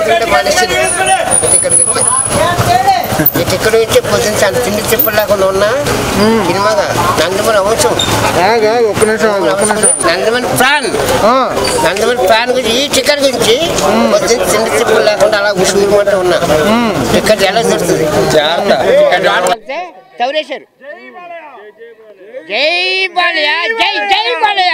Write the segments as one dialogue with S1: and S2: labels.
S1: తింటే మానేసింది ఇక్కడికి వచ్చి ఈ టికెట్ ఇచ్చి పొద్దున్న చాలా తిండి తిప్పలు లేకుండా ఉన్నా సినిమాగా నందమూరి అవసరం
S2: ఆగా ఒక్క నిమిషం ఆగు, ఒక్క నిమిషం
S1: నందమూరి ఫ్యాన్
S2: ఆ,
S1: నందమూరి ఫ్యాన్ గురించి ఈ టికెట్ గురించి పొద్దున్న తిండి తిప్పలు లేకుండా అలా ఉసుగుమంటూ ఉన్నా టికెట్ ఎలా దొరుకుతుంది జాగ్రత్త చౌరేశారు జై బాలయ్య జై జై బాలయ్య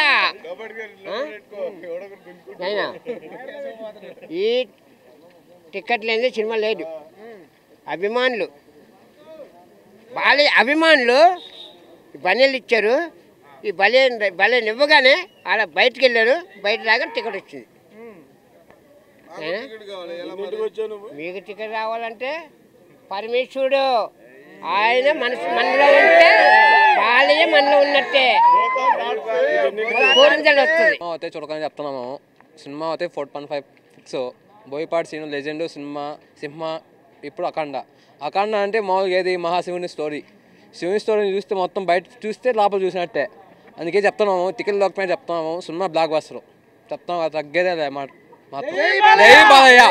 S1: అయినా ఈ టికెట్ లేని సినిమా లేదు అభిమానులు బాలయ్య అభిమానులు ఈ బనీలు ఇచ్చారు ఈ బలే బలేని ఇవ్వగానే అలా బయటకు వెళ్ళారు బయట రాగా టికెట్ వచ్చింది అయినా మీకు టికెట్ రావాలంటే పరమేశ్వరుడు ఆయన మనసు మనలో ఉంటే బాలయ్య మనలో ఉన్నట్టే కోరింతలు వస్తుంది
S3: సినిమా అయితే చూడకని చెప్తున్నాము సినిమా అయితే four point five fix Boyapati Seenu Legend cinema Simha ఇప్పుడు అఖండ అఖండ అంటే మామూలుగా ఏది మహాశివుని స్టోరీ శివుని స్టోరీని చూస్తే మొత్తం బయట చూస్తే లోపల చూసినట్టే అందుకే చెప్తున్నాము టికెట్ లోకపోయినా చెప్తున్నాము సినిమా బ్లాక్ బస్టర్ చెప్తాం అది తగ్గేదే లే మాట మాత్రం జై బాలయ్య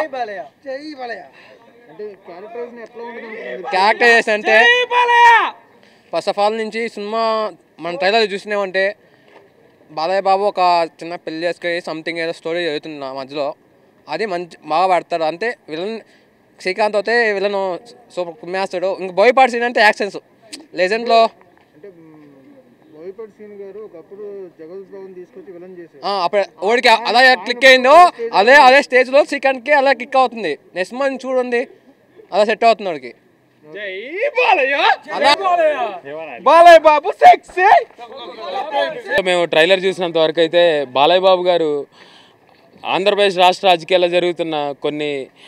S2: అంటే క్యారెక్టరైజేషన్ ఎట్లా ఉంటుంది అనుకున్నారు?
S3: క్యారెక్టరైజేషన్ అంటే ఫస్ట్ ఆఫ్ ఆల్ నుంచి సినిమా మన ట్రైలర్ చూసినామంటే బాలయ్య బాబు ఒక చిన్న పెళ్లి చేసుకొని సంథింగ్ ఏదో స్టోరీ జరుగుతుంది నా మధ్యలో అది మంచి బాగా పడతాడు అంటే విలన్ శ్రీకాంత్ అయితే విలన్ సూపర్ కుమ్మేస్తాడు ఇంకా బోయపాటి సీన్ అంటే యాక్షన్స్ లెజెండ్లో
S2: అంటే మ్, బోయపాటి సీన్ గారు ఒకప్పుడు జగదీష్ బాబుని తీసుకొచ్చి విలన్ చేశారు
S3: అప్పుడు ఓడికి అలా క్లిక్ అయిందో అదే అదే స్టేజ్లో శ్రీకాంత్కి అలా క్లిక్ అవుతుంది నెక్స్ట్ మంత్ చూడండి అలా సెట్ అవుతుంది వాడికి
S4: బాలయ్య బాబు సెక్సీ మేము ట్రైలర్ చూసినంత వరకు అయితే బాలయ్య బాబు గారు ఆంధ్రప్రదేశ్ రాష్ట్ర రాజకీయాల్లో జరుగుతున్న కొన్ని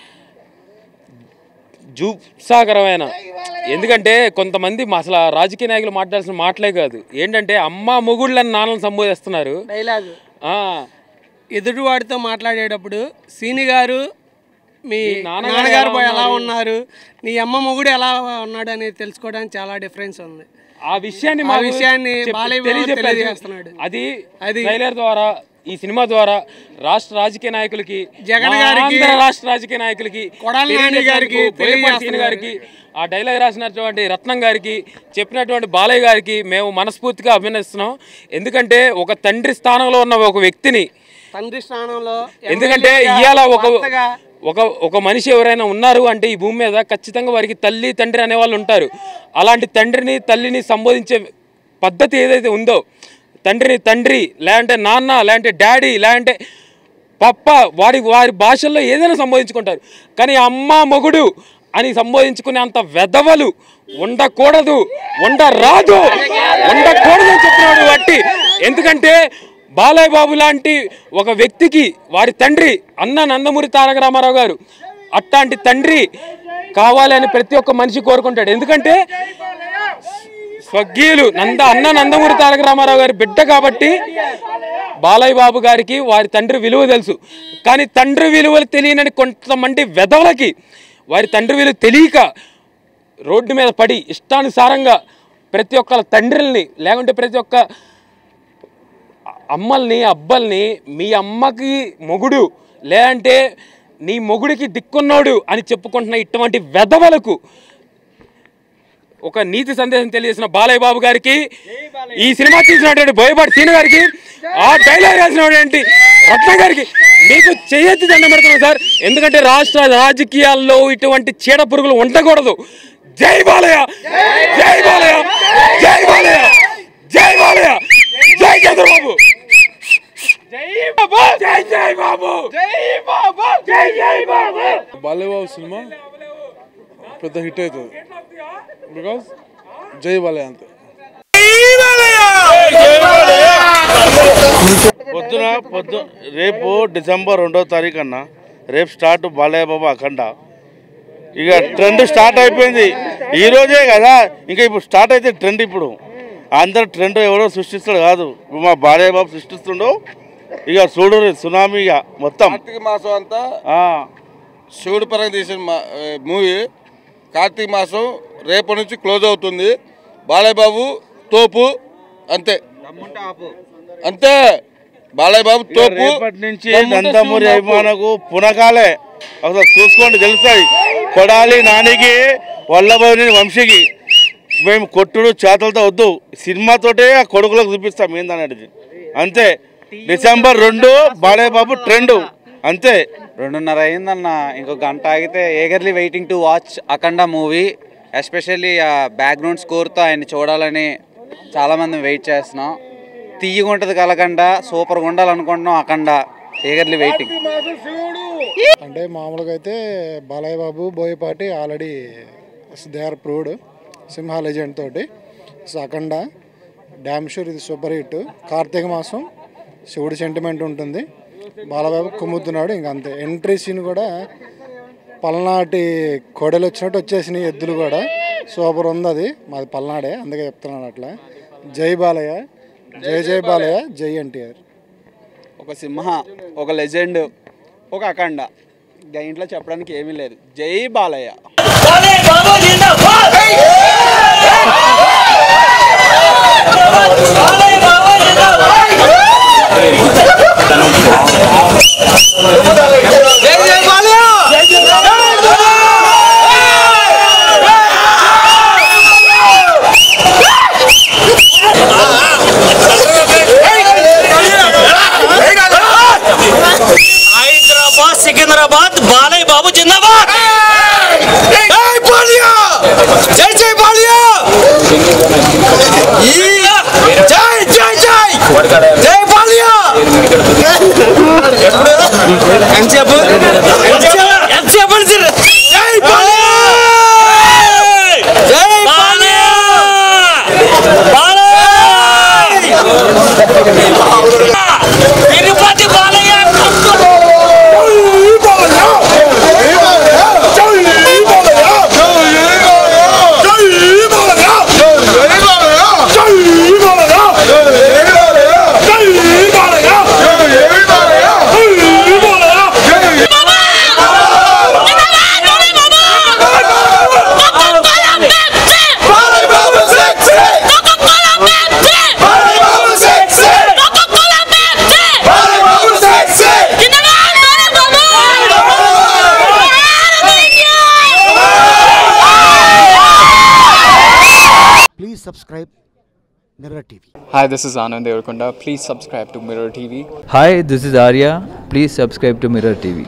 S4: జూప్సాకరమైన ఎందుకంటే కొంతమంది మా అసలు ఆ రాజకీయ నాయకులు మాట్లాడాల్సిన మాటలే కాదు ఏంటంటే అమ్మ మొగుళ్ళని నాన్నలు సంబోధిస్తున్నారు
S5: డైలాగ్
S4: ఆ,
S5: ఎదుటివాడితో మాట్లాడేటప్పుడు సీని గారు మీ
S4: నాన్నగారు
S5: నాన్నగారు
S4: ఎలా
S5: ఎలా
S4: ఉన్నారు?
S5: ఉన్నారు నీ అమ్మ మొగుడు ఎలా ఉన్నాడు అనేది తెలుసుకోవడానికి చాలా డిఫరెన్స్ ఉంది
S4: ఆ విషయాన్ని
S5: ఆ
S4: మాకు
S5: విషయాన్ని
S4: చెప్పి-
S5: బాలయ్య బాబు
S4: తెలియజెప్పారు.
S5: తెలియజేస్తున్నాడు.
S4: అది
S5: అది
S4: ట్రైలర్ ద్వారా ఈ సినిమా ద్వారా రాష్ట్ర రాజకీయ నాయకులకి
S5: జగన్
S4: మా
S5: గారికి,
S4: ఆంధ్ర రాష్ట్ర రాజకీయ నాయకులకి
S5: కొడాలి నాని గారికి
S4: తెలియజెప్పేందుకు బోయపాటి సీను
S5: తెలియజేస్తున్నారు.
S4: గారికి ఆ డైలాగ్ రాసినటువంటి రత్నం గారికి చెప్పినటువంటి బాలయ్య గారికి మేము మనస్ఫూర్తిగా అభినందిస్తున్నాం ఎందుకంటే ఒక తండ్రి స్థానంలో ఉన్న ఒక వ్యక్తిని
S5: తండ్రి స్థానంలో
S4: ఎందుకంటే
S5: ఎమ్మెల్యేగా,
S4: ఇవాళ ఒక
S5: భర్తగా
S4: ఒక ఒక మనిషి ఎవరైనా ఉన్నారు అంటే ఈ భూమి మీద ఖచ్చితంగా వారికి తల్లి తండ్రి అనేవాళ్ళు ఉంటారు అలాంటి తండ్రిని తల్లిని సంబోధించే పద్ధతి ఏదైతే ఉందో తండ్రిని తండ్రి లేదంటే నాన్న లేదంటే డాడీ లేదంటే పప్ప వారి వారి భాషల్లో ఏదైనా సంబోధించుకుంటారు కానీ అమ్మ మొగుడు అని సంబోధించుకునే అంత వెధవలు ఉండకూడదు ఉండరాదు ఉండకూడదు అని చెప్పినాడు బట్టి ఎందుకంటే బాలయ్య బాబు లాంటి ఒక వ్యక్తికి వారి తండ్రి అన్న నందమూరి తారక రామారావు గారు అట్లాంటి తండ్రి కావాలి అని ప్రతి ఒక్క మనిషి కోరుకుంటాడు ఎందుకంటే స్వగ్గీయులు నంద అన్న నందమూరి తారక రామారావు గారి బిడ్డ కాబట్టి బాలయ్య బాబు గారికి వారి తండ్రి విలువ తెలుసు కానీ తండ్రి విలువలు తెలియనని కొంతమంది వెధవలకి వారి తండ్రి విలువ తెలియక రోడ్డు మీద పడి ఇష్టానుసారంగా ప్రతి ఒక్క తండ్రుల్ని లేకుంటే ప్రతి ఒక్క అమ్మల్ని అబ్బల్ని మీ అమ్మకి మొగుడు లేదంటే నీ మొగుడికి దిక్కున్నోడు అని చెప్పుకుంటున్న ఇటువంటి వెధవలకు ఒక నీతి సందేశం తెలియజేసిన బాలయ్య బాబు గారికి ఈ సినిమా తీసినటువంటి బోయపాటి సీను గారికి ఆ డైలాగ్ రాసినటువంటి రత్న గారికి మీకు చేయెత్తి దండం పెడుతున్నాం సార్ ఎందుకంటే రాష్ట్ర రాజకీయాల్లో ఇటువంటి చీడ పురుగులు ఉండకూడదు జై బాలయ్య జై బాలయ్య జై బాలయ్య జై బాలయ్య జై చంద్రబాబు జై బాబు జై జై బాబు జై బాబు జై జై బాబు
S6: బాలయ్యబాబు సినిమా పెద్ద హిట్ అవుతుంది బికాస్ జై బాలయ్య అంతే
S7: పొద్దున పొద్దు రేపు డిసెంబర్ రెండో తారీఖు అన్న రేపు స్టార్ట్ బాలయ్య బాబా అఖండ ఇక ట్రెండ్ స్టార్ట్ అయిపోయింది ఈ రోజే కదా ఇంకా ఇప్పుడు స్టార్ట్ అయితే ట్రెండ్ ఇప్పుడు అందరు ట్రెండ్ ఎవరో సృష్టిస్తాడు కాదు ఇప్పుడు మా బాలయ్య బాబు సృష్టిస్తుండో ఇక చూడు సునామీ ఇక మొత్తం
S6: కార్తీక మాసం అంతా
S7: ఆ,
S6: శివుడి పరంగా తీసిన మా- ఏ, మూవీ కార్తీక మాసం రేపటి నుంచి క్లోజ్ అవుతుంది బాలయ్య బాబు తోపు అంతే అంతే
S7: బాలయ్య బాబు తోపు
S3: రేపటి నుంచి
S7: దమ్ముంటే
S3: నందమూరి
S7: శివుని తోపు.
S3: అభిమానకు పునకాలే అసలు చూసుకోండి తెలుస్తుంది కొడాలి నానికి వల్లభని వంశీకి మేము కొట్టుడు చేతలతో వద్దు సినిమాతోటే ఆ కొడుకులకు చూపిస్తాం ఏందనేది అంతే డిసెంబర్ రెండు బాలయ్య బాబు ట్రెండ్ అంతే
S8: రెండున్నర అయిందన్న ఇంకో గంట ఆగితే eagerly waiting to watch Akhanda movie especially ఆ బ్యాక్గ్రౌండ్ స్కోర్తో ఆయన చూడాలని చాలామంది వెయిట్ చేస్తున్నాం తీయగా ఉంటుంది కలకండ సూపర్గా ఉండాలనుకుంటున్నాం అఖండ ఏగర్లీ వెయిటింగ్
S2: అంటే మామూలుగా అయితే Balayya Babu Boyapati already they are proved Simha Legend తోటి సో అఖండ డ్యామ్ షూర్ ఇది సూపర్ హిట్ కార్తీక మాసం శివుడి సెంటిమెంట్ ఉంటుంది బాలబాబు కుమ్ముతున్నాడు ఇంక అంతే ఎంట్రీ సీన్ కూడా పల్నాటి కోడలు వచ్చినట్టు వచ్చేసినాయి ఎద్దులు కూడా సూపర్ ఉంది అది మాది పల్నాడే అందుకే చెప్తున్నాను అట్లా జై బాలయ్య జై జై బాలయ్య జై ఎన్టీఆర్
S8: ఒక సింహ ఒక లెజెండ్ ఒక అఖండ దీంట్లో చెప్పడానికి ఏమీ లేదు జై బాలయ్య
S9: హైదరాబాద్ సికింద్రాబాద్ బాలయ్య బాబు జిందాబాద్ జై బాలియా జై జై బాలియా జై జై జై జై బాలియా ఎంతసేపు ఎంతసేపు జై బాలియా జై బాలియా Tirupati Balayya
S10: Please subscribe Mirror TV.
S11: Hi, this is Anand Devarkonda. Please subscribe to Mirror TV.
S12: Hi, this is Arya. Please subscribe to Mirror TV.